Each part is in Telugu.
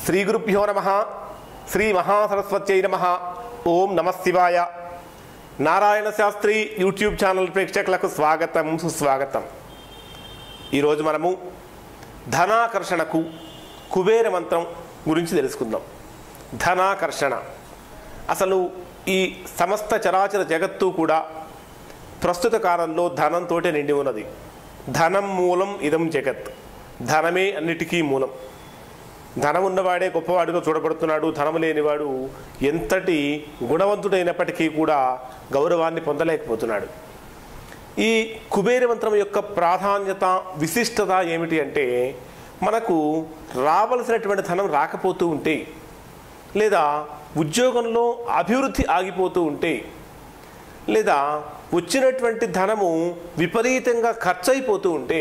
శ్రీ గురుభ్యో నమ శ్రీ మహాసరస్వత్యై నమ ఓం నమ శివాయ నారాయణ శాస్త్రి యూట్యూబ్ ఛానల్ ప్రేక్షకులకు స్వాగతం సుస్వాగతం ఈరోజు మనము ధనాకర్షణకు కుబేర మంత్రం గురించి తెలుసుకుందాం ధనాకర్షణ అసలు ఈ సమస్త చరాచర జగత్తు కూడా ప్రస్తుత కాలంలో ధనంతో నిండి ఉన్నది ధనం మూలం ఇదం జగత్ ధనమే అన్నిటికీ మూలం ధనం ఉన్నవాడే గొప్పవాడిగా చూడబడుతున్నాడు ధనం లేనివాడు ఎంతటి గుణవంతుడైనప్పటికీ కూడా గౌరవాన్ని పొందలేకపోతున్నాడు ఈ కుబేర మంత్రం యొక్క ప్రాధాన్యత విశిష్టత ఏమిటి అంటే మనకు రావలసినటువంటి ధనం రాకపోతూ ఉంటే లేదా ఉద్యోగంలో అభివృద్ధి ఆగిపోతూ ఉంటే లేదా వచ్చినటువంటి ధనము విపరీతంగా ఖర్చు అయిపోతూ ఉంటే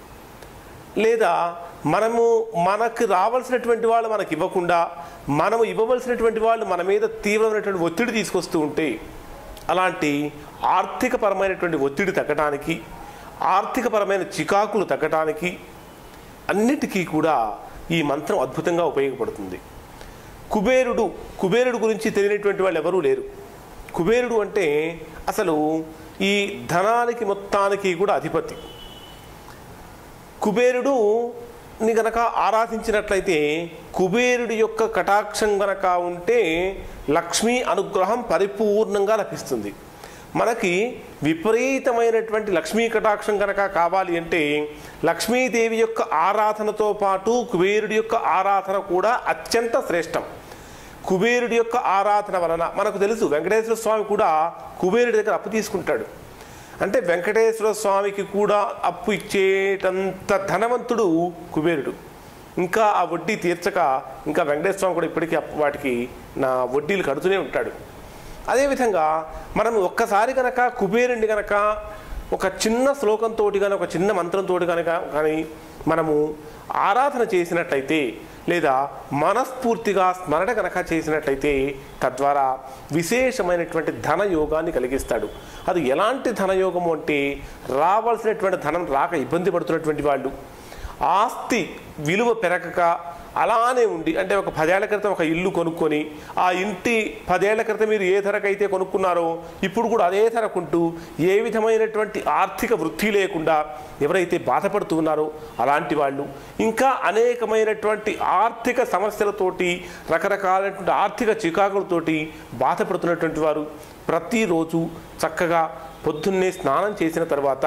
లేదా మనము మనకు రావాల్సినటువంటి వాళ్ళు మనకి ఇవ్వకుండా మనము ఇవ్వవలసినటువంటి వాళ్ళు మన మీద తీవ్రమైనటువంటి ఒత్తిడి తీసుకొస్తూ ఉంటే అలాంటి ఆర్థికపరమైనటువంటి ఒత్తిడి తగ్గడానికి ఆర్థికపరమైన చికాకులు తగ్గడానికి అన్నిటికీ కూడా ఈ మంత్రం అద్భుతంగా ఉపయోగపడుతుంది కుబేరుడు కుబేరుడు గురించి తెలియనటువంటి వాళ్ళు ఎవరూ లేరు కుబేరుడు అంటే అసలు ఈ ధనానికి మొత్తానికి కూడా అధిపతి కుబేరుడు ని గనక ఆరాధించినట్లయితే కుబేరుడి యొక్క కటాక్షం గనక ఉంటే లక్ష్మీ అనుగ్రహం పరిపూర్ణంగా లభిస్తుంది మనకి విపరీతమైనటువంటి లక్ష్మీ కటాక్షం కనుక కావాలి అంటే లక్ష్మీదేవి యొక్క ఆరాధనతో పాటు కుబేరుడి యొక్క ఆరాధన కూడా అత్యంత శ్రేష్టం కుబేరుడి యొక్క ఆరాధన వలన మనకు తెలుసు వెంకటేశ్వర స్వామి కూడా కుబేరుడి దగ్గర అప్పు తీసుకుంటాడు అంటే వెంకటేశ్వర స్వామికి కూడా అప్పు ఇచ్చేటంత ధనవంతుడు కుబేరుడు ఇంకా ఆ వడ్డీ తీర్చక ఇంకా వెంకటేశ్వర స్వామి కూడా ఇప్పటికీ అప్పు- వాటికి నా వడ్డీలు కడుతూనే ఉంటాడు అదేవిధంగా మనం ఒక్కసారి కనుక కుబేరుణ్ణి కనుక ఒక చిన్న శ్లోకంతో కానీ ఒక చిన్న మంత్రంతో కనుక కానీ మనము ఆరాధన చేసినట్లయితే లేదా మనస్ఫూర్తిగా స్మరణ కనుక చేసినట్లయితే తద్వారా విశేషమైనటువంటి ధన యోగాన్ని కలిగిస్తాడు అది ఎలాంటి ధనయోగము అంటే రావాల్సినటువంటి ధనం రాక ఇబ్బంది పడుతున్నటువంటి వాళ్ళు ఆస్తి విలువ పెరగక అలానే ఉండి అంటే ఒక పదేళ్ల క్రితం ఒక ఇల్లు కొనుక్కొని ఆ ఇంటి పదేళ్ల క్రితం మీరు ఏ ధరకైతే కొనుక్కున్నారో ఇప్పుడు కూడా అదే ధరకుంటూ ఏ విధమైనటువంటి ఆర్థిక వృద్ధి లేకుండా ఎవరైతే బాధపడుతూ ఉన్నారో అలాంటి వాళ్ళు ఇంకా అనేకమైనటువంటి ఆర్థిక సమస్యలతోటి రకరకాలైనటువంటి ఆర్థిక చికాకులతోటి బాధపడుతున్నటువంటి వారు ప్రతిరోజు చక్కగా పొద్దున్నే స్నానం చేసిన తర్వాత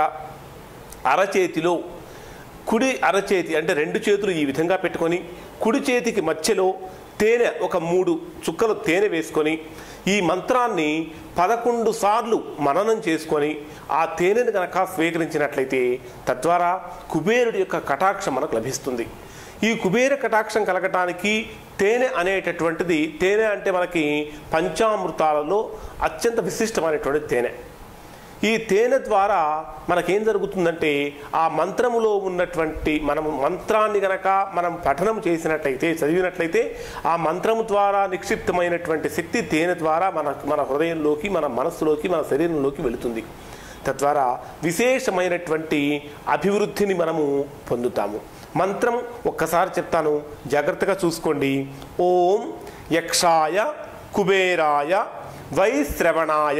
అరచేతిలో కుడి అరచేతి అంటే రెండు చేతులు ఈ విధంగా పెట్టుకొని కుడి చేతికి మధ్యలో తేనె ఒక మూడు చుక్కలు తేనె వేసుకొని ఈ మంత్రాన్ని పదకొండు సార్లు మననం చేసుకొని ఆ తేనెను కనుక స్వీకరించినట్లయితే తద్వారా కుబేరుడి యొక్క కటాక్షం మనకు లభిస్తుంది ఈ కుబేర కటాక్షం కలగటానికి తేనె అనేటటువంటిది తేనె అంటే మనకి పంచామృతాలలో అత్యంత విశిష్టమైనటువంటి తేనె ఈ తేనె ద్వారా మనకేం జరుగుతుందంటే ఆ మంత్రములో ఉన్నటువంటి మనము మంత్రాన్ని గనక మనం పఠనం చేసినట్లయితే చదివినట్లయితే ఆ మంత్రము ద్వారా నిక్షిప్తమైనటువంటి శక్తి తేనె ద్వారా మన మన హృదయంలోకి మన మనస్సులోకి మన శరీరంలోకి వెళుతుంది తద్వారా విశేషమైనటువంటి అభివృద్ధిని మనము పొందుతాము మంత్రం ఒక్కసారి చెప్తాను జాగ్రత్తగా చూసుకోండి ఓం యక్షాయ కుబేరాయ వైశ్రవణాయ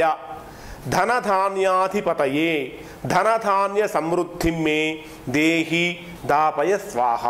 ధనధాన్యాధిపతయే ధనధాన్య సమృద్ధి మే దేహి దాపయ స్వాహ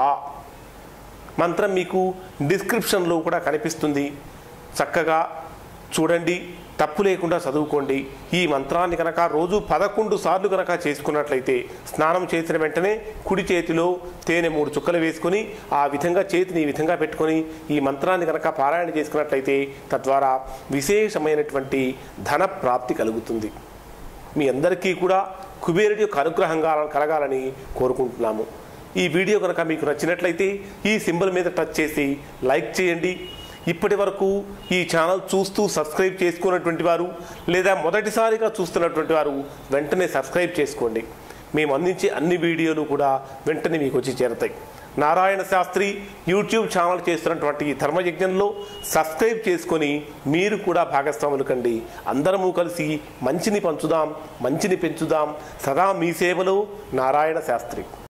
మంత్రం మీకు డిస్క్రిప్షన్లో కూడా కనిపిస్తుంది చక్కగా చూడండి తప్పు లేకుండా చదువుకోండి ఈ మంత్రాన్ని కనుక రోజు పదకొండు సార్లు కనుక చేసుకున్నట్లయితే స్నానం చేసిన వెంటనే కుడి చేతిలో తేనె మూడు చుక్కలు వేసుకొని ఆ విధంగా చేతిని ఈ విధంగా పెట్టుకొని ఈ మంత్రాన్ని కనుక పారాయణ చేసుకున్నట్లయితే తద్వారా విశేషమైనటువంటి ధన ప్రాప్తి కలుగుతుంది మీ అందరికీ కూడా కుబేరుడి యొక్క అనుగ్రహం కాల- కలగాలని కోరుకుంటున్నాము ఈ వీడియో కనుక మీకు నచ్చినట్లయితే ఈ సింబల్ మీద టచ్ చేసి లైక్ చేయండి ఇప్పటి వరకు ఈ ఛానల్ చూస్తూ సబ్స్క్రైబ్ చేసుకున్నటువంటి వారు లేదా మొదటిసారిగా చూస్తున్నటువంటి వారు వెంటనే సబ్స్క్రైబ్ చేసుకోండి మేము అందించే అన్ని వీడియోలు కూడా వెంటనే మీకు వచ్చి చేరతాయి నారాయణ శాస్త్రి యూట్యూబ్ ఛానల్ చేస్తున్నటువంటి ఈ ధర్మయజ్ఞంలో సబ్స్క్రైబ్ చేసుకొని మీరు కూడా భాగస్వాములు కండి అందరము కలిసి మంచిని పంచుదాం మంచిని పెంచుదాం సదా మీ సేవలో నారాయణ శాస్త్రి